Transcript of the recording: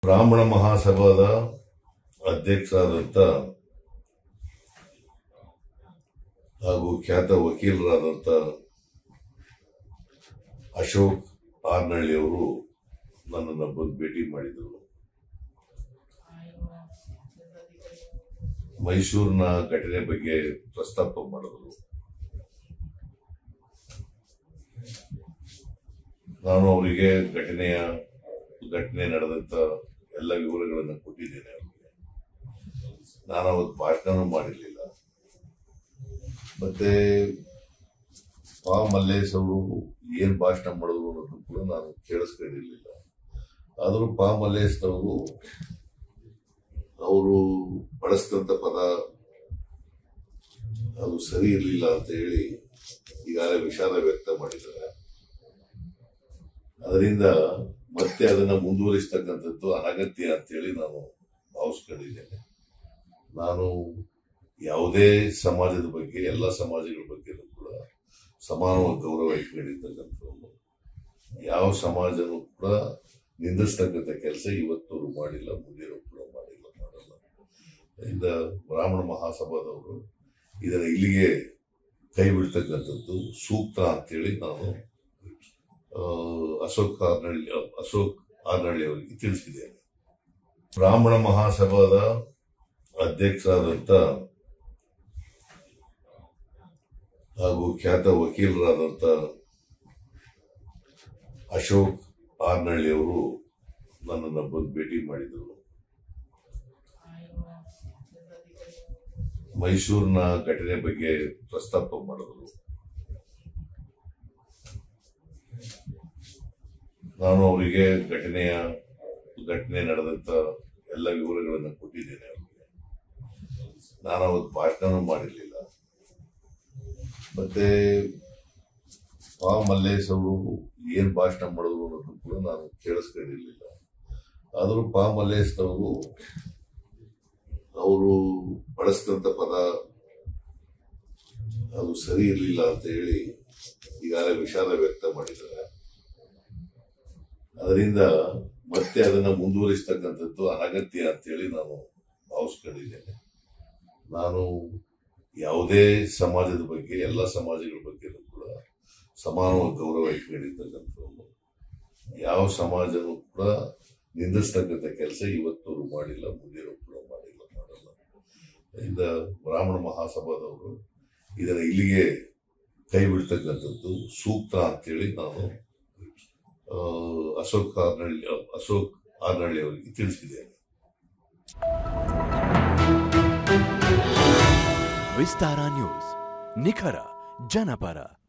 ಬ್ರಾಹ್ಮಣ ಮಹಾಸಭಾದ ಅಧ್ಯಕ್ಷರಾದಂಥ ಹಾಗೂ ಖ್ಯಾತ ವಕೀಲರಾದಂಥ ಅಶೋಕ್ ಆರ್ನಳ್ಳಿ ಅವರು ನನ್ನನ್ನು ಬಂದು ಭೇಟಿ ಮಾಡಿದರು ಮೈಸೂರಿನ ಘಟನೆ ಬಗ್ಗೆ ಪ್ರಸ್ತಾಪ ಮಾಡಿದರು ನಾನು ಅವರಿಗೆ ಘಟನೆಯ ಘಟನೆ ನಡೆದಂತ ಎಲ್ಲ ವಿವರಗಳನ್ನು ಕೊಟ್ಟಿದ್ದೇನೆ ಅವರಿಗೆ ನಾನು ಅವತ್ತು ಭಾಷಣ ಮಾಡಿರಲಿಲ್ಲ ಮತ್ತೆ ಪಾ ಮಲ್ಲೇಶ್ ಅವರು ಏನ್ ಭಾಷಣ ಮಾಡಿದ್ರು ಅನ್ನೋದು ಕೂಡ ನಾನು ಕೇಳಿಸ್ಕೊಂಡಿರ್ಲಿಲ್ಲ ಆದರೂ ಪಾ ಮಲ್ಲೇಶ್ ಅವರು ಅವರು ಬಳಸಿದಂತ ಪದ ಅದು ಸರಿ ಇರಲಿಲ್ಲ ಅಂತ ಹೇಳಿ ಈಗಾಗಲೇ ವಿಷಾದ ವ್ಯಕ್ತ ಮಾಡಿದ್ದಾರೆ ಅದರಿಂದ ಮತ್ತೆ ಅದನ್ನ ಮುಂದುವರಿಸ್ತಕ್ಕಂಥದ್ದು ಅನಗತ್ಯ ಅಂತೇಳಿ ನಾನು ಭಾವಿಸ್ಕೊಂಡಿದ್ದೇನೆ ನಾನು ಯಾವುದೇ ಸಮಾಜದ ಬಗ್ಗೆ ಎಲ್ಲ ಸಮಾಜಗಳ ಬಗ್ಗೆ ಕೂಡ ಸಮಾನವಾಗಿ ಗೌರವ ಇಟ್ಕೊಂಡಿರ್ತಕ್ಕಂಥವ್ರು ಯಾವ ಸಮಾಜನೂ ಕೂಡ ನಿಂದಿಸ್ತಕ್ಕಂಥ ಕೆಲಸ ಇವತ್ತವರು ಮಾಡಿಲ್ಲ ಮುಂದಿನ ಕೂಡ ಮಾಡಿಲ್ಲ ಮಾಡಲ್ಲ ಇದರಿಂದ ಬ್ರಾಹ್ಮಣ ಮಹಾಸಭಾದವರು ಇದನ್ನ ಇಲ್ಲಿಗೆ ಕೈ ಬಿಡ್ತಕ್ಕಂಥದ್ದು ಸೂಕ್ತ ಅಂತೇಳಿ ನಾನು ಆ, ಅಶೋಕ್ ಆರ್ನಳ್ಳಿ ಅಶೋಕ್ ಆರ್ನಳ್ಳಿ ಅವರಿಗೆ ತಿಳಿಸಿದ್ದೇನೆ ಬ್ರಾಹ್ಮಣ ಮಹಾಸಭಾದ ಅಧ್ಯಕ್ಷರಾದಂಥ ಹಾಗೂ ಖ್ಯಾತ ವಕೀಲರಾದಂಥ ಅಶೋಕ್ ಆರ್ನಳ್ಳಿ ಅವರು ನನ್ನನ್ನು ಬಂದು ಭೇಟಿ ಮಾಡಿದರು ಮೈಸೂರಿನ ಘಟನೆ ಬಗ್ಗೆ ಪ್ರಸ್ತಾಪ ಮಾಡಿದರು ನಾನು ಅವರಿಗೆ ಘಟನೆಯ ಘಟನೆ ನಡೆದಂತ ಎಲ್ಲ ವಿವರಗಳನ್ನು ಕೊಟ್ಟಿದ್ದೇನೆ ಅವರಿಗೆ ನಾನು ಅವತ್ತು ಭಾಷಣ ಮಾಡಿರಲಿಲ್ಲ ಮತ್ತೆ ಪಾ ಮಲ್ಲೇಶ್ ಅವರು ಏನ್ ಭಾಷಣ ಮಾಡಿದ್ರು ಅನ್ನೋದು ಕೂಡ ನಾನು ಕೇಳಿಸ್ಕೊಂಡಿರ್ಲಿಲ್ಲ ಆದರೂ ಪಾ ಮಲ್ಲೇಶ್ ಅವರು ಅವರು ಬಳಸಿದಂತ ಪದ ಅದು ಸರಿ ಇರಲಿಲ್ಲ ಅಂತ ಹೇಳಿ ಈಗಾಗಲೇ ವಿಷಾದ ವ್ಯಕ್ತ ಮಾಡಿದ್ದಾರೆ ಅದರಿಂದ ಮತ್ತೆ ಅದನ್ನ ಮುಂದುವರಿಸ್ತಕ್ಕಂಥದ್ದು ಅನಗತ್ಯ ಅಂತೇಳಿ ನಾನು ಭಾವಿಸ್ಕೊಂಡಿದ್ದೇನೆ ನಾನು ಯಾವುದೇ ಸಮಾಜದ ಬಗ್ಗೆ ಎಲ್ಲ ಸಮಾಜಗಳ ಬಗ್ಗೆ ಕೂಡ ಸಮಾನವಾಗಿ ಗೌರವ ಇಟ್ಕೊಂಡಿರ್ತಕ್ಕಂಥವ್ರು ಯಾವ ಸಮಾಜನೂ ಕೂಡ ನಿಂದಿಸ್ತಕ್ಕಂಥ ಕೆಲಸ ಇವತ್ತವರು ಮಾಡಿಲ್ಲ ಮುಂದಿನ ಕೂಡ ಮಾಡಿಲ್ಲ ಮಾಡಲ್ಲ ಇದರಿಂದ ಬ್ರಾಹ್ಮಣ ಮಹಾಸಭಾದವರು ಇದನ್ನ ಇಲ್ಲಿಗೆ ಕೈ ಬಿಡ್ತಕ್ಕಂಥದ್ದು ಸೂಕ್ತ ಅಂತೇಳಿ ನಾನು ಆ, ಅಶೋಕ್ ಆರ್ನಳ್ಳಿ ಅಶೋಕ್ ಆರ್ನಳ್ಳಿ ಅವರಿಗೆ ತಿಳಿಸಿದ್ದೇನೆ ವಿಸ್ತಾರ ನ್ಯೂಸ್ ನಿಖರ ಜನಪರ